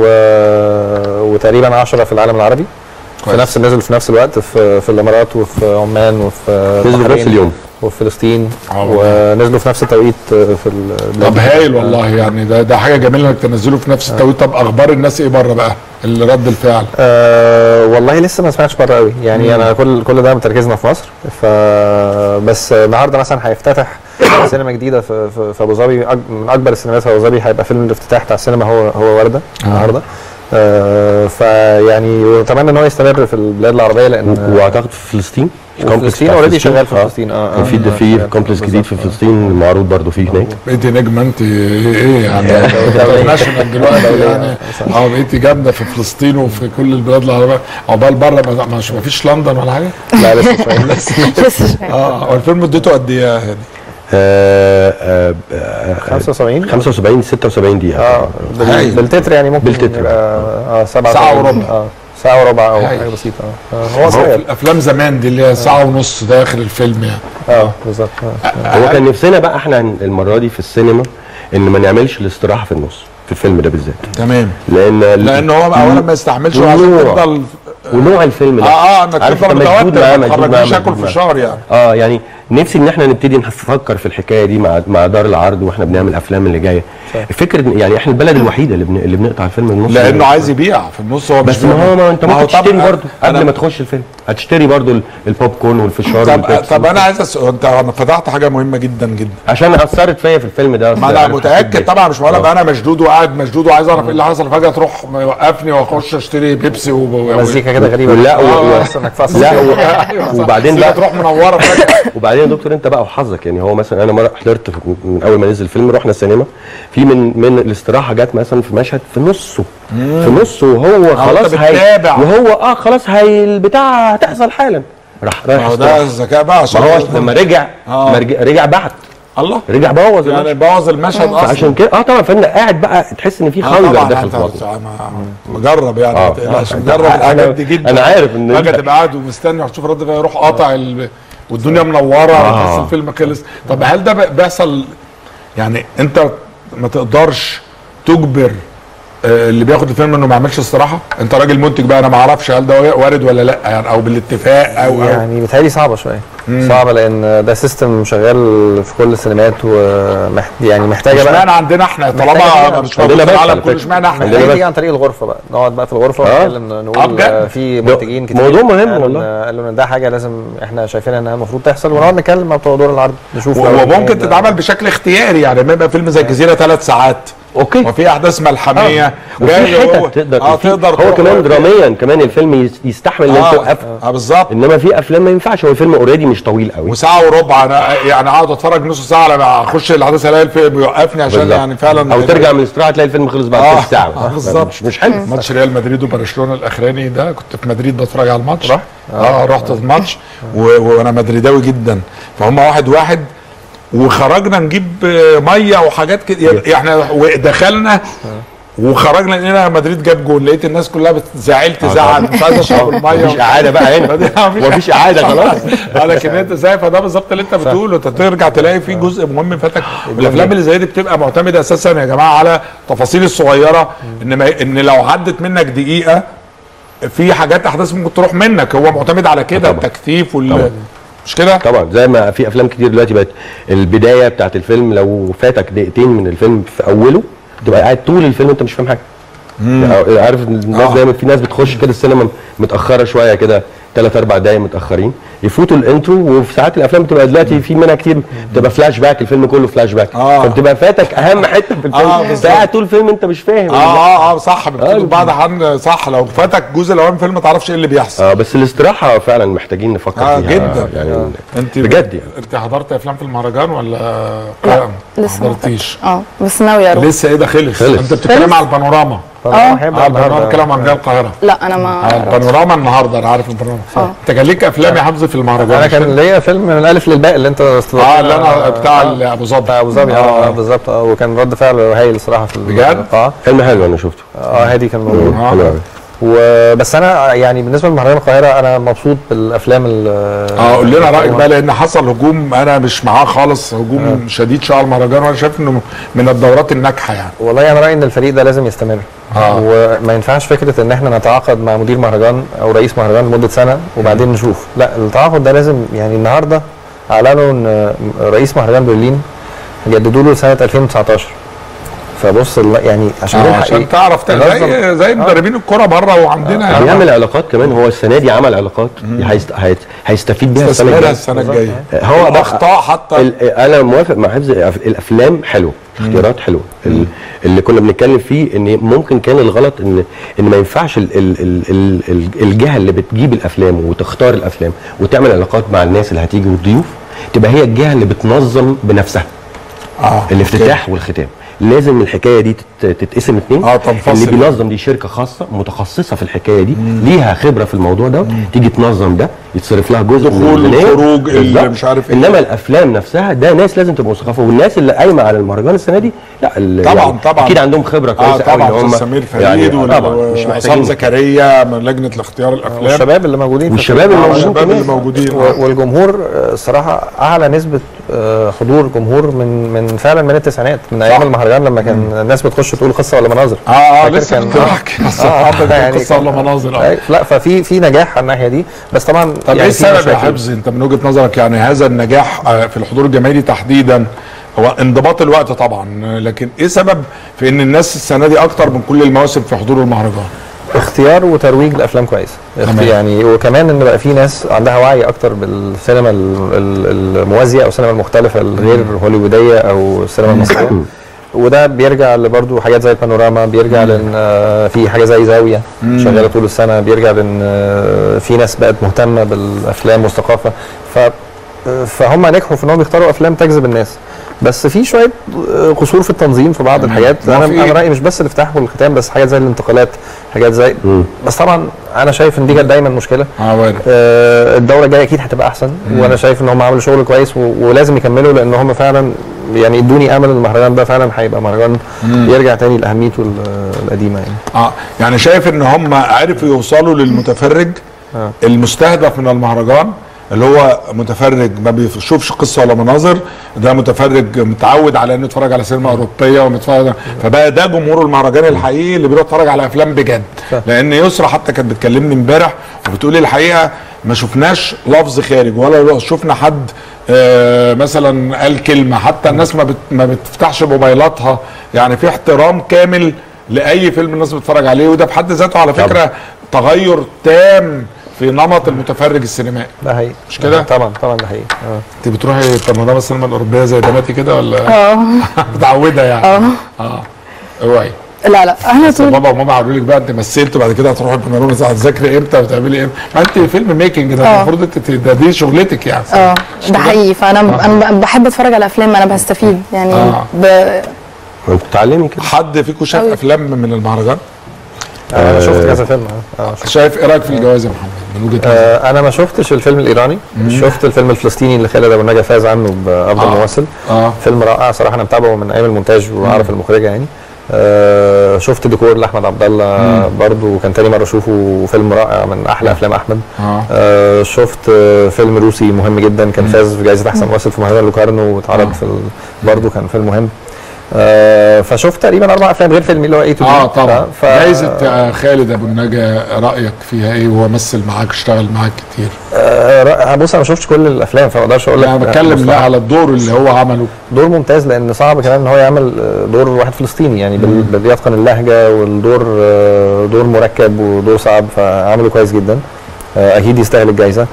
وتقريبا 10 في العالم العربي في كويس. نفس نزل في نفس الوقت في في الامارات وفي عمان وفي نزلوا في البحرين نفس اليوم وفي فلسطين آه. ونزلوا في نفس التوقيت في ال- طب هايل والله يعني ده ده حاجه جميله انك تنزله في نفس التوقيت طب اخبار الناس ايه بره بقى اللي رد الفعل أه والله لسه ما سمعتش بره قوي يعني انا كل كل ده متركزنا في مصر ف بس النهارده مثلا هيفتتح سينما جديده في في, في ابو ظبي أك- من اكبر السينمات في ابو ظبي هيبقى فيلم الافتتاح بتاع السينما هو هو ورده النهارده أه فيعني واتمنى ان هو يستمر في البلاد العربيه لان واعتقد في فلسطين وفي فلسطين already شغال في فلسطين، اه، كان في اه. في كومبلكس جديد في فلسطين معروض برضه فيه هناك بقيتي نجمه انت ايه يعني انترناشونال دلوقتي يعني اه بقيتي جامده في فلسطين وفي كل البلاد العربية عقبال بره ما- مش ما فيش لندن ولا حاجه لا لسه شويه لسه شوية. اه هو الفيلم اديته قد ايه يا هادي؟ آه، آه، آه، 75 75 76 دقيقة اه بال- هايل. بالتتر يعني ممكن بالتتر. يبقى اه سبعة ساعة سبعين. وربع. اه ساعة وربع او هايل. حاجة بسيطة اه آه، هو هو في صغير الافلام زمان دي اللي هي ساعه ونص ده اخر الفيلم يعني اه بالظبط آه. هو كان نفسنا بقى احنا المرة دي في السينما ان ما نعملش الاستراحة في النص في الفيلم ده بالذات تمام لان لان هو اولا ما يستحملش وعشان ونوع. تفضل ونوع الفيلم ده اه اه انك عارف تفضل أنت مشدود متوتر معاه، ما مشدود معاه، تخرجنيش مشدود اكل معاه. فشار يعني اه يعني نفسي ان احنا نبتدي نفكر في الحكايه دي مع مع دار العرض واحنا بنعمل الافلام اللي جايه فكره إن- يعني احنا البلد الوحيده اللي, بن... اللي بنقطع الفيلم النص لانه عايز يبيع في النص هو بس مش ما هو ما انت ما هو ممكن تشتري طبعاً برضه قبل أنا- ما تخش الفيلم هتشتري برضه ال- البوب كورن والفشار طب والبيبسي طب انا عايز أسأل انت أنا فتحت حاجه مهمه جدا جدا عشان اثرت فيا في الفيلم ده ما انا عارف حسيت متاكد بإيه. طبعا مش بقول لك آه. انا مشدود وقاعد مشدود وعايز اعرف ايه اللي حصل فجاه تروح موقفني واخش اشتري بيبسي و... و... مزيكا كده غريبة ولا و... آه. و... بس انك فاصل لا و... أيوة صح. وبعدين السيرة بقى تروح منوره فجاه وبعدين يا دكتور انت بقى وحظك يعني هو مثلا انا مره حضرت في- من اول ما نزل الفيلم رحنا السينما في من من الاستراحه جت مثلا في مشهد في نصه في نصه وهو خلاص انت بتتابع. وهو اه خلاص هي البتاع هتحصل حالا راح رايح ما هو ده استراحة. الذكاء بقى عشان ما هو لما رجع آه. ما رجع, رجع بعت الله رجع بوظ يعني المشهد. بوظ المشهد اصلا فعشان كده اه طبعا فانت قاعد بقى تحس ان في آه خنجر طبعا داخل انت في الموضوع ما- مجرب يعني آه. ما تقلقش آه. مجرب أنا- الحاجات دي جدا أنا عارف إن فجاه أنت- تبقى قاعد ومستني وتشوف رد فعل يروح قاطع ال... والدنيا منوره آه. وتحس الفيلم خلص طب هل ده بي- بيحصل يعني انت ما تقدرش تجبر آه، اللي بياخد الفيلم انه ما يعملش استراحه انت راجل منتج بقى انا ما اعرفش هل ده وارد ولا لا يعني او بالاتفاق او او يعني بيتهيألي صعبة شوية صعبة لان ده سيستم شغال في كل السينمات ومحت يعني محتاجة اشمعنى بقى عندنا احنا محتاجة طالما بقى. مش عندنا موجود في بس العالم على كله فكرة. اشمعنى احنا عندنا هي بس. تيجي عن طريق الغرفة بقى نقعد بقى في الغرفة آه. ونتكلم آه، نقول بجد؟ آه، في منتجين كتير موضوع مهم قالوا إن- والله. قالوا ان ده حاجة لازم احنا شايفينها انها المفروض تحصل ونقعد نتكلم مع بتوع دور العرض نشوف لو وممكن إن- تتعمل بشكل اختياري يعني لما يبقى فيلم زي الجزيره ثلاث ساعات اوكي وفي احداث ملحميه وفي جاي هو- حتت تقدر اه في- تقدر هو تروح- كمان دراميا كمان الفيلم يس- يستحمل انك اه توقفه اه بالظبط انما في افلام ما ينفعش هو الفيلم اوريدي مش طويل قوي وساعه وربع انا يعني اقعد اتفرج نص ساعه لما اخش الاحداث الاقي الفيلم يوقفني عشان بالظبط. يعني فعلا او ترجع من الاستراحه تلاقي الفيلم خلص بعد اه ثلث ساعه آه، بالظبط مش مش حلو ماتش ريال مدريد وبرشلونه الاخراني ده كنت في مدريد بتفرج على الماتش رحت اه رحت الماتش و- وانا مدريداوي جدا فهم واحد واحد وخرجنا نجيب آه، ميه وحاجات كده يعني ودخلنا وخرجنا لقينا مدريد جاب جول لقيت الناس كلها بتزعل تزعل مش عايز اشرب الميه مفيش اعاده بقى هنا مفيش اعاده خلاص اه لكن انت زي فده بالظبط اللي انت بتقوله انت ترجع تلاقي في جزء مهم فاتك والافلام اللي زي دي بتبقى معتمده اساسا يا جماعه على التفاصيل الصغيره ان ما ان لو عدت منك دقيقه في حاجات احداث ممكن تروح منك هو معتمد على كده التكثيف وال مش كده؟ طبعا زي ما في افلام كتير دلوقتي بقت البدايه بتاعت الفيلم لو فاتك دقيقتين من الفيلم في اوله تبقى قاعد طول الفيلم انت مش فاهم حاجه يعني عارف إن الناس آه. دايما في ناس بتخش كده السينما متاخره شويه كده ثلاث اربع دقايق متاخرين يفوتوا الانترو وفي ساعات الافلام بتبقى دلوقتي في منها كتير بتبقى فلاش باك الفيلم كله فلاش باك آه. فبتبقى فاتك اهم حته في الفيلم آه، انت بالظبط. قاعد طول الفيلم انت مش فاهم اه اه اه صح بتقول بعد حن صح لو فاتك جزء الاولاني من الفيلم ما تعرفش ايه اللي بيحصل اه بس الاستراحه فعلا محتاجين نفكر اه فيها جدا يعني انت بجد يعني انت حضرت افلام في المهرجان ولا لا، ما لسه ما حضرتيش اه بس ناويه اروح لسه ايه ده خلص خلص. انت بتتكلم على البانوراما اه اه البانوراما بتتكلم عن جاي القاهره لا انا ما اه البانوراما النهارده انا عارف البانوراما انت كان ليك افلام يا حمزه في المهرجان انا مش كده؟ كان ليا فيلم من الالف للباء اللي انت اه اللي انا بتاع ابو ظبي بتاع ابو ظبي اه بالظبط اه وكان رد فعل هايل الصراحه في بجد؟ القاعه فيلم حلو انا شفته اه هادي كان موجود آه. حلو قوي وبس انا يعني بالنسبه لمهرجان القاهره انا مبسوط بالافلام ال- اه قول لنا رايك بقى لان حصل هجوم انا مش معاه خالص هجوم شديد شويه على المهرجان وانا شايف انه من الدورات الناجحه يعني والله انا رايي ان الفريق ده لازم يستمر آه. وما ينفعش فكره ان احنا نتعاقد مع مدير مهرجان او رئيس مهرجان لمده سنه وبعدين نشوف لا التعاقد ده لازم يعني النهارده اعلنوا ان رئيس مهرجان برلين جددوا له لسنه 2019 فبص ال- يعني عشان آه نلحق عشان إيه؟ تعرف ت- ننظم- زي زي مدربين الكوره بره وعندنا يعني بيعمل علاقات كمان هو السنه دي عمل علاقات هيست... هيت... هيستفيد بيها السنه استثمارها الجايه السنه الجايه هو بقى اخطاء حتى ال... انا موافق مع حفظ الافلام حلوه اختيارات حلوه ال... اللي كنا بنتكلم فيه ان ممكن كان الغلط ان ان ما ينفعش ال... ال... ال... ال... ال- الجهه اللي بتجيب الافلام وتختار الافلام وتعمل علاقات مع الناس اللي هتيجي والضيوف تبقى هي الجهه اللي بتنظم بنفسها اه الافتتاح والختام لازم الحكايه دي تت- تتقسم اتنين اه تنفصل. اللي بينظم دي شركه خاصه متخصصه في الحكايه دي ليها خبره في الموضوع ده تيجي تنظم ده يتصرف لها جزء من دخول الميزانية. وخروج اللي بالظبط. مش عارف ايه. انما الافلام نفسها ده ناس لازم تبقى مثقفه والناس اللي قايمه على المهرجان السنه دي لا ال- طبعا يعني طبعا اكيد عندهم خبره اه كويسه قوي طبعا ان هم استاذ سمير فريد يعني وال- طبعا مش وعصام محتاجين زكريا من لجنه الاختيار الافلام والشباب اللي موجودين في والشباب الفريق. اللي آه، موجودين الشباب اللي كمان. موجودين و- والجمهور آه، الصراحه اعلى نسبه آه، حضور جمهور من من فعلا من التسعينات من ايام المهرجان لما كان الناس بتخش تقول قصه ولا مناظر اه اه فاكر لسه كان- كنت بحكي آه، الصحافه يعني قصه ولا كان- مناظر اه أي، لا ففي في نجاح على الناحيه دي بس طبعا طب ايه في السبب يا مشاكل. حفظ انت من وجهه نظرك يعني هذا النجاح آه، في الحضور الجماهيري تحديدا هو انضباط الوقت طبعا آه، لكن ايه سبب في ان الناس السنه دي اكتر من كل المواسم في حضور المهرجان اختيار وترويج لافلام كويسه تمام. يعني وكمان ان بقى في ناس عندها وعي اكتر بالسينما ال- ال- الموازيه او السينما المختلفه الغير هوليووديه او السينما المصريه وده بيرجع لبرضه حاجات زي البانوراما بيرجع لان آه، في حاجه زي زاويه شغاله طول السنه بيرجع لان آه، في ناس بقت مهتمه بالافلام والثقافه ف آه، فهم نجحوا في انهم يختاروا افلام تجذب الناس بس في شويه آه، قصور في التنظيم في بعض الحاجات ما انا في- انا رايي مش بس الافتتاح والختام بس حاجات زي الانتقالات حاجات زي بس طبعا انا شايف ان دي كانت دايما مشكله اه وارد آه، الدوره الجايه اكيد هتبقى احسن وانا شايف ان هم عملوا شغل كويس و- ولازم يكملوا لان هم فعلا يعني ادوني امل ان المهرجان ده فعلا هيبقى مهرجان يرجع تاني لاهميته ال- القديمه يعني اه يعني شايف ان هم عرفوا يوصلوا للمتفرج آه. المستهدف من المهرجان اللي هو متفرج ما بيشوفش قصه ولا مناظر ده متفرج متعود على انه يتفرج على سينما اوروبيه ومتفرج فبقى ده جمهور المهرجان الحقيقي اللي بيروح يتفرج على افلام بجد صح. لان يسرا حتى كانت بتكلمني امبارح وبتقولي الحقيقه ما شفناش لفظ خارج ولا شفنا حد آه مثلا قال كلمه حتى الناس ما بت ما بتفتحش موبايلاتها يعني في احترام كامل لاي فيلم الناس بتتفرج عليه وده بحد ذاته على فكره تغير تام في نمط المتفرج السينمائي ده حقيقي مش كده؟ طبعا طبعا ده حقيقي اه انت بتروحي بانوراما السينما الاوروبيه زي بناتي كده ولا اه متعوده يعني اه اه اوعي لا لا احنا بس طول بابا وماما قالوا لك بقى انت مثلت وبعد كده هتروحي البنرومه هتذاكري امتى وتعملي امتى ما انت فيلم ميكنج ده اه. المفروض انت ده دي شغلتك يعني اه مش ده كده؟ حقيقي فانا انا بحب اتفرج على افلام انا بستفيد يعني آه. ب... انت بتتعلمي كده حد فيكم شاف افلام من المهرجان؟ انا شفت كذا فيلم اه آه، شفت. شايف ايه رايك في الجواز يا محمد من وجهه نظرك؟ آه، انا ما شفتش الفيلم الايراني شفت الفيلم الفلسطيني اللي خالد ابو النجا فاز عنه بافضل آه. ممثل اه فيلم رائع صراحه انا متابعه من ايام المونتاج واعرف المخرجه يعني آه شفت ديكور لاحمد عبد الله برضو كان تاني مره اشوفه فيلم رائع من احلى افلام احمد اه آه شفت آه فيلم روسي مهم جدا كان فاز في جائزه احسن ممثل في مهرجان لوكارنو واتعرض آه. في ال... برضو كان فيلم مهم آه فشفت تقريبا اربع افلام غير فيلم اللي هو اي تو اه طبعا ف... جايزه آه، خالد ابو النجا رايك فيها ايه وهو مثل معاك اشتغل معاك كتير آه رائع. بص انا ما شفتش كل الافلام فما اقدرش اقول لك انا بتكلم لا على الدور اللي هو عمله دور ممتاز لان صعب كمان ان هو يعمل آه، دور واحد فلسطيني يعني بال- بال- بيتقن اللهجه والدور آه، دور مركب ودور صعب فعمله كويس جدا آه، اكيد يستاهل الجائزه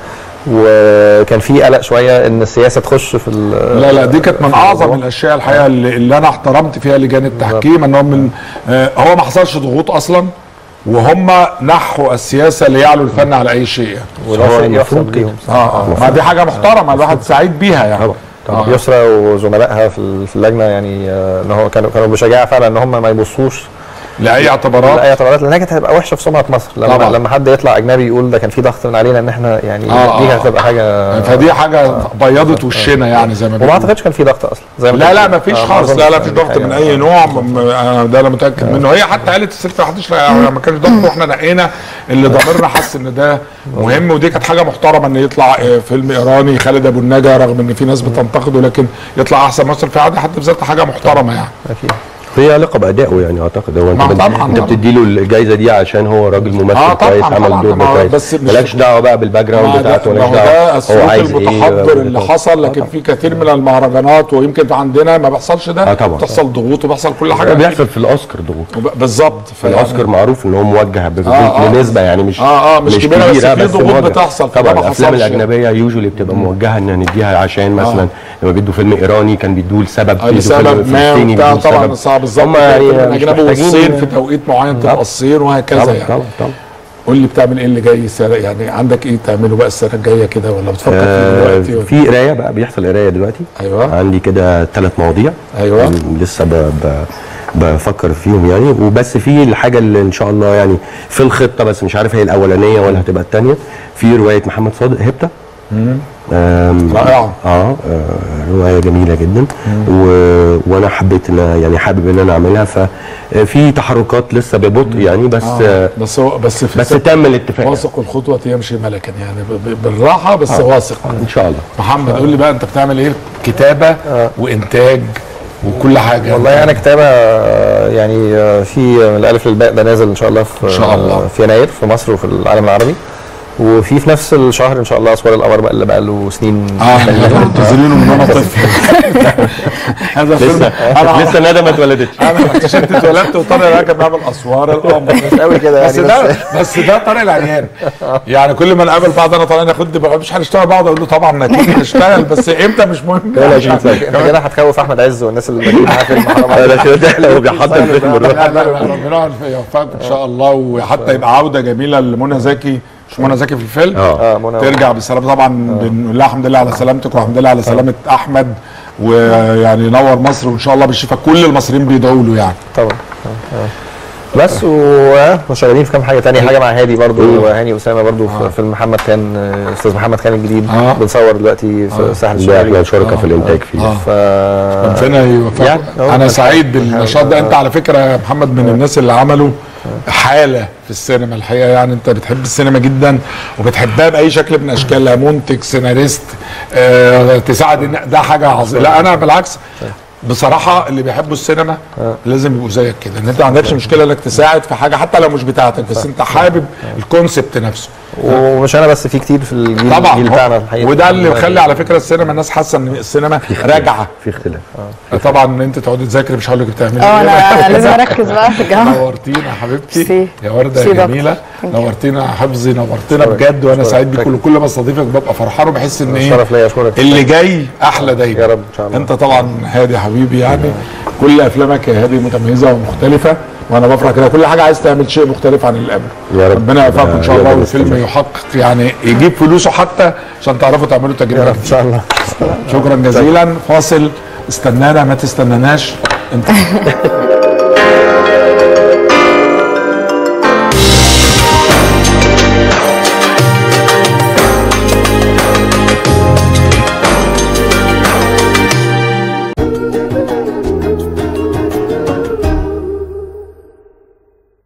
وكان في قلق شويه ان السياسه تخش في ال- لا لا دي كانت من في اعظم الموضوع. الاشياء الحقيقه اللي, اللي انا احترمت فيها لجان التحكيم ان هم من آه هو ما حصلش ضغوط اصلا وهم نحوا السياسه ليعلو الفن على اي شيء يعني. وده شيء المفروض يحسب كده. ليهم اه اه ما دي حاجه محترمه الواحد سعيد بيها يعني طبعا يسرا وزملائها في ال- في اللجنه يعني آه، ان هو كانوا كانوا بشجاعه فعلا ان هم ما يبصوش لاي اعتبارات لاي اعتبارات لانها كانت هتبقى وحشه في سمعه مصر لما طبعا. لما حد يطلع اجنبي يقول ده كان في ضغط من علينا ان احنا يعني آه، دي آه، كانت هتبقى حاجه فدي حاجه بيضت وشنا يعني زي ما وما بيقولوا. اعتقدش كان في ضغط اصلا زي ما لا كان لا في- ما فيش آه، خالص أظنش لا لا كان فيش في ضغط حاجة. من اي نوع م- انا ده انا متاكد منه هي حتى قالت الست ما حدش ما كانش ضغط واحنا نقينا اللي ضميرنا حس ان ده مهم ودي كانت حاجه محترمه ان يطلع آه، فيلم ايراني خالد ابو النجا رغم ان في ناس بتنتقده لكن يطلع احسن مصر في عادي حد بذاتها حاجه محترمه يعني اكيد هي علاقه بادائه يعني اعتقد هو انت ما بت- طبعاً انت طبعاً. بتدي له الجائزه دي عشان هو راجل ممثل آه طبعاً كويس طبعاً، عمل دور ما هو كويس بس مش- مالكش دعوه بقى بالباك جراوند ما ده, بتاعته ما مالكش هو ده دعوه هو الصوت عايز ايه المتحضر اللي آه، حصل لكن في كثير من المهرجانات ويمكن عندنا ما بيحصلش ده آه طبعاً. بتحصل ضغوط وبيحصل كل ده حاجه بيحصل في الاوسكار ضغوط وب- بالظبط في الاوسكار معروف ان هو موجه ب- آه، آه. بنسبه يعني مش آه، آه، مش كبيرة، بس في ضغوط موجه. بتحصل، فده طبعا ما الافلام حصلش. الاجنبيه يوجولي بتبقى موجهه ان نديها عشان مثلا لما بيدوا فيلم ايراني كان بيدوه لسبب آه، بيدوا لسبب فيلم ما فلسطيني وبتاع بيدوه طبعا لسبب. صعب بالظبط هم يعني من مش اجنبي محتاجين- والصين في توقيت معين تبقى طبعاً. الصين وهكذا طبعا يعني طبعا طبعا قول لي بتعمل ايه اللي جاي السنه يعني عندك ايه تعمله بقى السنه الجايه كده ولا بتفكر فيه آه، دلوقتي ولا- في قرايه بقى بيحصل قرايه دلوقتي ايوه عندي كده ثلاث مواضيع ايوه م- لسه ب... ب... بفكر فيهم يعني وبس في الحاجه اللي ان شاء الله يعني في الخطه بس مش عارف هي الاولانيه ولا هتبقى الثانيه في روايه محمد صادق هبته آم، رائعة. اه آه، روايه جميله جدا و... وانا حبيت ان يعني حابب ان انا اعملها ففي تحركات لسه ببطء يعني بس آه. آه. بس هو بس في بس تم الاتفاق واثق الخطوه يمشي ملكا يعني ب- ب- بالراحه بس واثق ان شاء الله محمد قول لي بقى انت بتعمل ايه كتابه وانتاج وكل حاجه والله انا كتابه آه، يعني آه، في من الالف للباء ده نازل ان شاء الله في إن شاء الله. في يناير في مصر وفي العالم العربي وفي في نفس الشهر ان شاء الله اسوار القمر بقى اللي بقى له سنين اه تنزلينه من وانا طفل هذا فيلم لسه انا لسه ندى ما اتولدتش انا اكتشفت اتولدت وطارق راكب بيعمل اسوار القمر مش قوي كده بس يعني ده بس بس ده طارق العريان يعني كل ما نقابل بعض انا طالع ناخد بقى مش هنشتغل بعض اقول له طبعا اكيد هنشتغل بس امتى مش مهم ولا يعني. انت كده هتخوف احمد عز والناس اللي بادئين معاه فيلم حرام عليك. انا كده هو بيحضر فيلم لا لا لا ربنا يوفقك ان شاء الله وحتى يبقى عوده جميله لمنى زكي مش منى زكي في الفيلم اه اه منى ترجع بالسلامه طبعا بنقول لها الحمد لله على سلامتك والحمد لله على سلامه احمد ويعني نور مصر وان شاء الله بالشفاء كل المصريين بيدعوا له يعني طبعا آه، آه. بس و- وشغالين في كام حاجه تانية حاجه مع هادي برضو هاني اسامه برضو في فيلم محمد كان آه، استاذ محمد كان الجديد آه. بنصور دلوقتي في ساحل ده احنا الشمالي شركاء في الانتاج فيه آه. ف ربنا يوفقك يعني هو انا بس- سعيد بالنشاط ده انت على فكره يا محمد من الناس اللي عملوا حاله في السينما الحقيقه يعني انت بتحب السينما جدا وبتحبها باي شكل من اشكالها منتج سيناريست آه تساعد إن- ده حاجه عظيمه لا انا بالعكس بصراحه اللي بيحبوا السينما لازم يبقوا زيك كده ان انت ما عندكش مشكله انك تساعد في حاجه حتى لو مش بتاعتك بس انت حابب الكونسبت نفسه ومش انا بس في كتير في الجيل طبعا الجيل بتاعنا الحقيقه وده اللي مخلي على فكره السينما الناس حاسه ان السينما راجعه في اختلاف طبعا ان انت تقعدي تذاكري مش هقول لك بتعملي اه إيه. انا لازم اركز بقى في الجامعه نورتينا يا حبيبتي ميرسي. يا ورده ميرسي يا دكتور. جميله نورتينا يا حفظي نورتنا بجد وانا أشكرك. سعيد بيك كل كل ما استضيفك ببقى فرحان وبحس ان ايه شرف ليا اشكرك اللي جاي احلى دايما يا رب ان شاء الله انت طبعا هادي حبيبي يعني كل افلامك يا هادي متميزه ومختلفه وانا بفرح كده كل حاجه عايز تعمل شيء مختلف عن اللي قبل يا رب. ربنا يوفقكم ان شاء يا الله رب والفيلم يستمر. يحقق يعني يجيب فلوسه حتى عشان تعرفوا تعملوا يا تجربه رب ان شاء الله شكرا جزيلا فاصل استنانا ما تستناناش انت